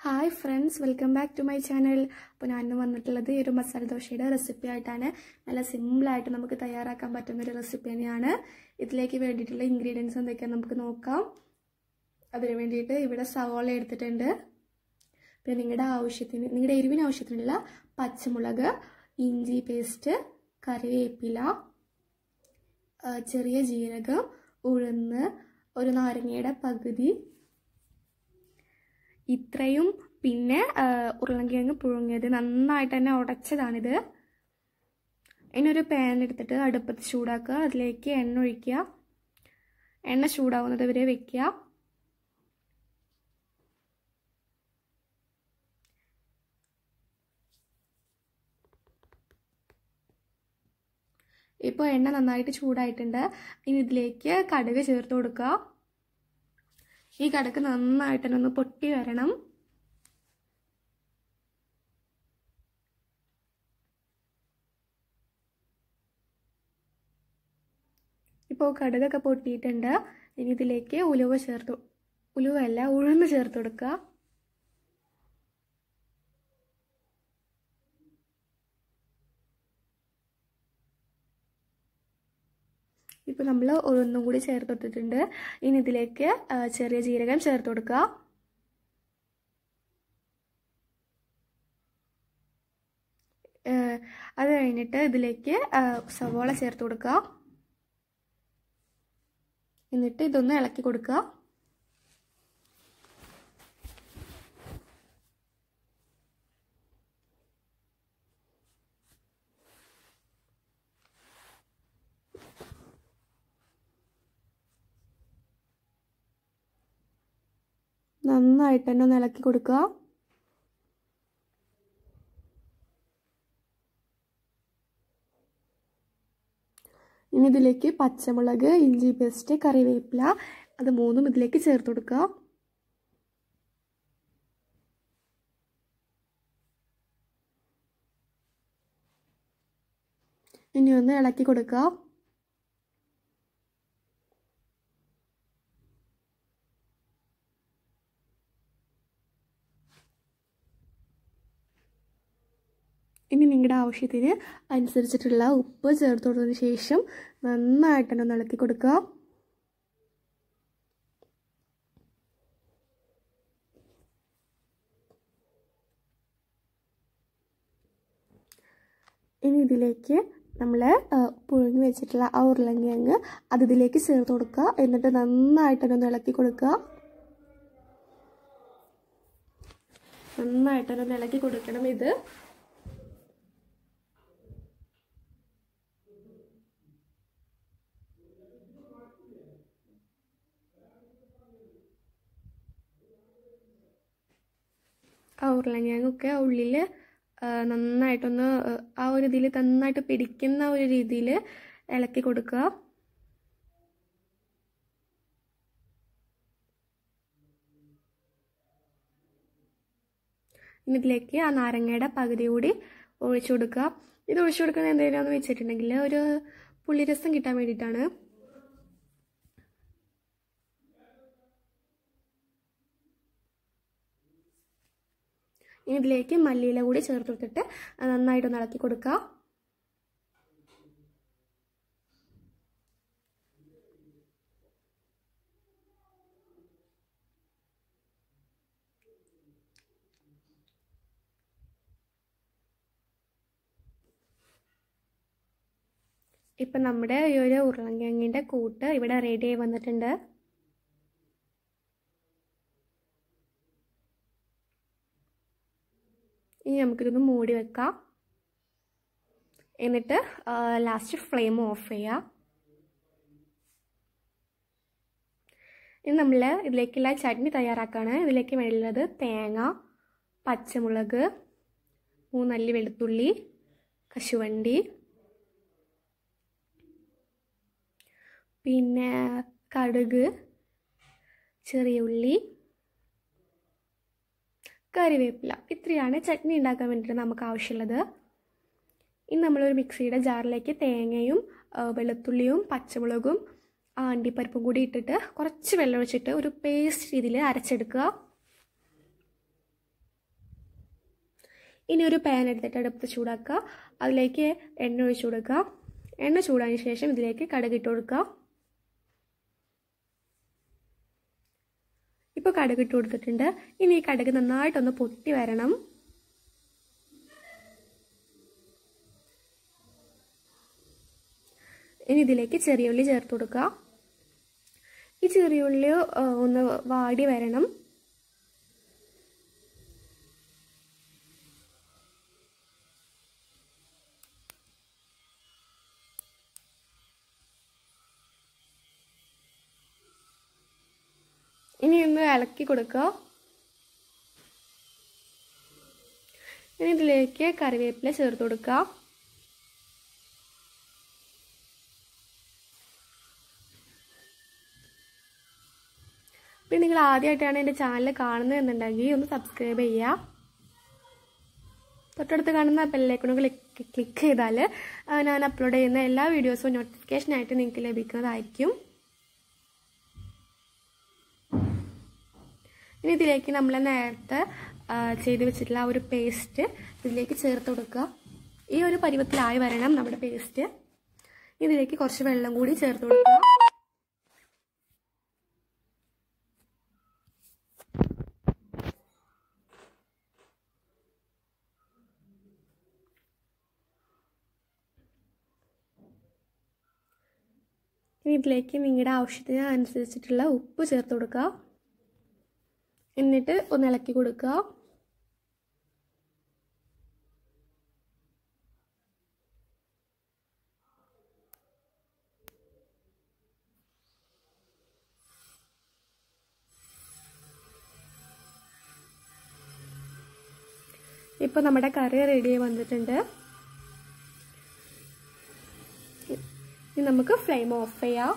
hi friends welcome back to my channel അപ്പോൾ ഞാൻ ഇന്ന് വന്നിട്ടുള്ളത് ഈ ഒരു മസാല ദോശയുടെ റെസിപ്പി ആയിട്ടാണ് നല്ല സിമ്പിളായിട്ട് നമുക്ക് തയ്യാറാക്കാൻ പറ്റുന്ന ഒരു റെസിപ്പി തന്നെയാണ് ഇതിലേക്ക് വേണ്ടിയിട്ടുള്ള ഇൻഗ്രീഡിയൻസ് എന്തൊക്കെയാണെന്ന് നമുക്ക് നോക്കാം അതിന് വേണ്ടിയിട്ട് ഇവിടെ സവോള എടുത്തിട്ടുണ്ട് പിന്നെ നിങ്ങളുടെ ആവശ്യത്തിന് നിങ്ങളുടെ എരിവിന് ആവശ്യത്തിനുള്ള പച്ചമുളക് ഇഞ്ചി പേസ്റ്റ് കറിവേപ്പില ആ, ചെറിയ ജീരകം ഉഴുന്ന് ഒരു നാരങ്ങയുടെ പകുതി ഇത്രയും പിന്നെ ആ, ഉരുളൻകിഴങ്ങ് പുഴുങ്ങിയത് നന്നായിട്ട് തന്നെ ഉടച്ചതാണിത് ഇനി ഒരു പാൻ എടുത്തിട്ട് അടുപ്പത്ത് ചൂടാക്കുക അതിലേക്ക് എണ്ണ ഒഴിക്കുക എണ്ണ ചൂടാവുന്നത് വരെ വെക്കുക ഇപ്പോൾ എണ്ണ നന്നായിട്ട് ചൂടായിട്ടുണ്ട് ഇനി ഇതിലേക്ക് കടുക് ചേർത്ത് കൊടുക്കുക ഈ കടുക് നന്നായിട്ട് തന്നെ ഒന്ന് പൊട്ടി വരണം ഇപ്പോൾ കടുകൊക്കെ പൊട്ടിയിട്ടുണ്ട് ഇനി ഇതിലേക്ക് ഉലുവ ചേർത്ത് ഉലുവല്ല ഉഴുന്ന് ചേർത്ത് കൊടുക്കുക ഇപ്പോൾ നമ്മൾ ഉഴുന്നും കൂടി ചേർത്തിട്ടിട്ടുണ്ട് ഇനി ഇതിലേക്ക് ആ, ചെറിയ ജീരകം ചേർത്ത് കൊടുക്കുക ഏഹ്, അത് കഴിഞ്ഞിട്ട് ഇതിലേക്ക് ആ, സവോള ചേർത്ത് കൊടുക്കുക എന്നിട്ട് ഇതൊന്ന് ഇളക്കി കൊടുക്കുക നന്നായിട്ട് തന്നെ ഒന്ന് ഇളക്കി കൊടുക്കുക ഇനി ഇതിലേക്ക് പച്ചമുളക് ഇഞ്ചി പേസ്റ്റ് കറിവേപ്പില അത് മൂന്നും ഇതിലേക്ക് ചേർത്ത് കൊടുക്കുക ഇനി ഒന്ന് ഇളക്കി കൊടുക്കുക ഇനി നിങ്ങളുടെ ആവശ്യത്തിന് അനുസരിച്ചിട്ടുള്ള ഉപ്പ് ചേർത്ത് കൊടുത്തതിന് ശേഷം നന്നായിട്ട് തന്നെ ഒന്ന് ഇളക്കി കൊടുക്കുക ഇനി ഇതിലേക്ക് നമ്മൾ പുഴുങ്ങി വെച്ചിട്ടുള്ള ആ ഉരുളങ്കിഴങ്ങ് അത് ഇതിലേക്ക് ചേർത്ത് കൊടുക്കുക എന്നിട്ട് നന്നായിട്ട് തന്നെ ഒന്ന് ഇളക്കി കൊടുക്കുക നന്നായിട്ട് തന്നെ ഒന്ന് ഇളക്കി കൊടുക്കണം ഇത് ആ ഉരുളങ്കിഴങ്ങൊക്കെ ഉള്ളിൽ നന്നായിട്ടൊന്ന് ആ ഒരു ഇതിൽ നന്നായിട്ട് പിടിക്കുന്ന ഒരു രീതിയിൽ ഇളക്കി കൊടുക്കുക ഇനി ഇതിലേക്ക് ആ നാരങ്ങയുടെ പകുതി കൂടി ഒഴിച്ചു കൊടുക്കുക ഇത് ഒഴിച്ചു കൊടുക്കുന്നത് എന്തെങ്കിലുമെന്ന് വെച്ചിട്ടുണ്ടെങ്കിൽ ഒരു പുളിരസം കിട്ടാൻ വേണ്ടിയിട്ടാണ് ഇനി ഇതിലേക്ക് മല്ലിയില കൂടി ചേർത്ത് കൊടുത്തിട്ട് നന്നായിട്ടൊന്ന് ഇളക്കി കൊടുക്കുക ഇപ്പം നമ്മുടെ ഈ ഒരു ഉരുളങ്കിഴങ്ങിൻ്റെ കൂട്ട് ഇവിടെ റെഡി ആയി വന്നിട്ടുണ്ട് ഇനി നമുക്കിതൊന്ന് മൂടി വെക്കാം എന്നിട്ട് ലാസ്റ്റ് ഫ്ലെയിം ഓഫ് ചെയ്യാം ഇനി നമ്മൾ ഇതിലേക്കുള്ള ചട്നി തയ്യാറാക്കാണ് ഇതിലേക്ക് വേണ്ടുള്ളത് തേങ്ങ പച്ചമുളക് മൂന്നല്ലി വെളുത്തുള്ളി കശുവണ്ടി പിന്നെ കടുക് ചെറിയ ഉള്ളി കറിവേപ്പില ഇത്രയാണ് ചട്നി ഉണ്ടാക്കാൻ വേണ്ടിയിട്ട് നമുക്ക് ആവശ്യമുള്ളത് ഇനി നമ്മളൊരു മിക്സിയുടെ ജാറിലേക്ക് തേങ്ങയും ആ, വെളുത്തുള്ളിയും പച്ചമുളകും ആ അണ്ടിപ്പരിപ്പും കൂടി ഇട്ടിട്ട് കുറച്ച് വെള്ളം ഒഴിച്ചിട്ട് ഒരു പേസ്റ്റ് രീതിയിൽ അരച്ചെടുക്കുക ഇനി ഒരു പാൻ എടുത്തിട്ട് അടുപ്പത്ത് ചൂടാക്കുക അതിലേക്ക് എണ്ണ ഒഴിച്ചു കൊടുക്കുക എണ്ണ ചൂടായതിനു ശേഷം ഇതിലേക്ക് കടുക് ഇട്ട് കൊടുക്കുക ഇപ്പോൾ കടുക് ഇട്ട് കൊടുത്തിട്ടുണ്ട് ഇനി ഈ കടുക് നന്നായിട്ടൊന്ന് പൊട്ടി വരണം ഇനി ഇതിലേക്ക് ചെറിയ ഉള്ളി ചേർത്ത് കൊടുക്കുക ഈ ചെറിയ ഉള്ളി ഒന്ന് വാടി വരണം ഇനി ഒന്ന് ഇളക്കി കൊടുക്കുക ഇനി ഇതിലേക്ക് കറിവേപ്പില ചേർത്ത് കൊടുക്കുക പിന്നെ നിങ്ങൾ ആദ്യമായിട്ടാണ് എൻ്റെ ചാനൽ കാണുന്നതെന്നുണ്ടെങ്കിൽ ഒന്ന് സബ്സ്ക്രൈബ് ചെയ്യുക തൊട്ടടുത്ത് കാണുന്ന ബെല്ലൈക്കണു ക്ലിക്ക് ക്ലിക്ക് ചെയ്താൽ ഞാൻ അപ്ലോഡ് ചെയ്യുന്ന എല്ലാ വീഡിയോസും നോട്ടിഫിക്കേഷനായിട്ട് നിങ്ങൾക്ക് ലഭിക്കുന്നതായിരിക്കും ഇനി ഇതിലേക്ക് നമ്മൾ നേരത്തെ ചെയ്ത് വെച്ചിട്ടുള്ള ആ ഒരു പേസ്റ്റ് ഇതിലേക്ക് ചേർത്ത് കൊടുക്കുക ഈ ഒരു പരുവത്തിലായി വരണം നമ്മുടെ പേസ്റ്റ് ഇതിലേക്ക് കുറച്ച് വെള്ളം കൂടി ചേർത്ത് കൊടുക്കുക ഇനി ഇതിലേക്ക് നിങ്ങളുടെ ആവശ്യത്തിന് അനുസരിച്ചിട്ടുള്ള ഉപ്പ് ചേർത്ത് കൊടുക്കുക എന്നിട്ട് ഒന്ന് ഇളക്കി കൊടുക്കുക ഇപ്പോൾ നമ്മുടെ കറി റെഡി ആയി വന്നിട്ടുണ്ട് ഇനി നമുക്ക് ഫ്ലെയിം ഓഫ് ചെയ്യാം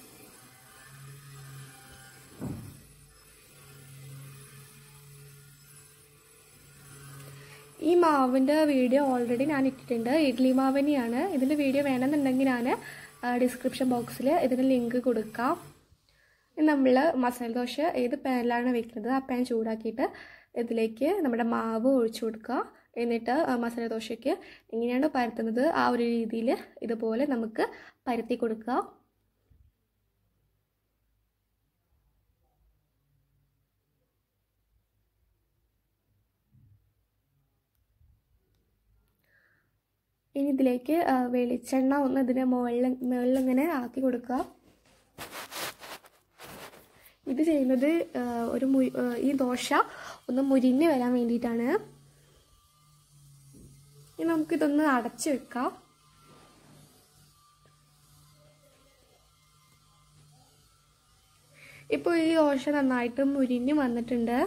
ഈ മാവിൻ്റെ വീഡിയോ ഓൾറെഡി ഞാൻ ഇട്ടിട്ടുണ്ട് ഇഡ്ലി മാവനെയാണ് ഇതിൻ്റെ വീഡിയോ വേണമെന്നുണ്ടെങ്കിൽ ഞാൻ ഡിസ്ക്രിപ്ഷൻ ബോക്സിൽ ഇതിൻ്റെ ലിങ്ക് കൊടുക്കാം നമ്മൾ മസാല ദോശ ഏത് പാനിലാണ് വെക്കുന്നത് ആ പാൻ ചൂടാക്കിയിട്ട് ഇതിലേക്ക് നമ്മുടെ മാവ് ഒഴിച്ചു കൊടുക്കുക എന്നിട്ട് മസാല ദോശയ്ക്ക് എങ്ങനെയാണ് പരത്തുന്നത് ആ ഒരു രീതിയിൽ ഇതുപോലെ നമുക്ക് പരത്തി കൊടുക്കുക ഇനി ഇതിലേക്ക് വെളിച്ചെണ്ണ ഒന്ന് ഇതിന് മുകളിൽ മുകളിൽ ഇങ്ങനെ ആക്കി കൊടുക്കുക ഇത് ചെയ്യുന്നത് ഒരു ഈ ദോശ ഒന്ന് മുരിഞ്ഞ് വരാൻ വേണ്ടിയിട്ടാണ് ഇനി നമുക്കിതൊന്ന് അടച്ചു വെക്കാം ഇപ്പോൾ ഈ ദോശ നന്നായിട്ട് മുരിഞ്ഞ് വന്നിട്ടുണ്ട്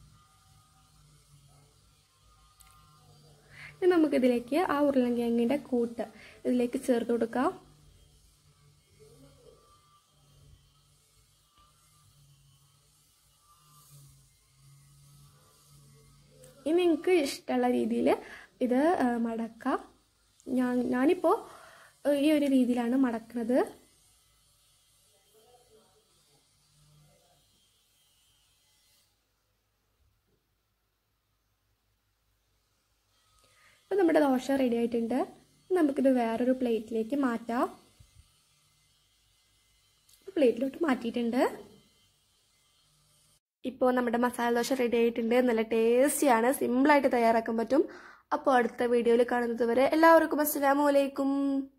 ഇനി നമുക്കിതിലേക്ക് ആ ഉരുളൻകിഴങ്ങിൻ്റെ കൂട്ട് ഇതിലേക്ക് ചേർത്ത് കൊടുക്കാം ഇനി നിങ്ങൾക്ക് ഇഷ്ടമുള്ള രീതിയിൽ ഇത് മടക്കാം ഞാൻ ഞാനിപ്പോൾ ഈ ഒരു രീതിയിലാണ് മടക്കുന്നത് ഇപ്പം നമ്മുടെ ദോശ റെഡി ആയിട്ടുണ്ട് നമുക്കിത് വേറൊരു പ്ലേറ്റിലേക്ക് മാറ്റാം പ്ലേറ്റിലോട്ട് മാറ്റിയിട്ടുണ്ട് ഇപ്പോൾ നമ്മുടെ മസാല ദോശ റെഡി ആയിട്ടുണ്ട് നല്ല ടേസ്റ്റിയാണ് സിമ്പിളായിട്ട് തയ്യാറാക്കാൻ പറ്റും അപ്പോൾ അടുത്ത വീഡിയോയിൽ കാണുന്നത് വരെ എല്ലാവർക്കും അസ്സലാമു അലൈക്കും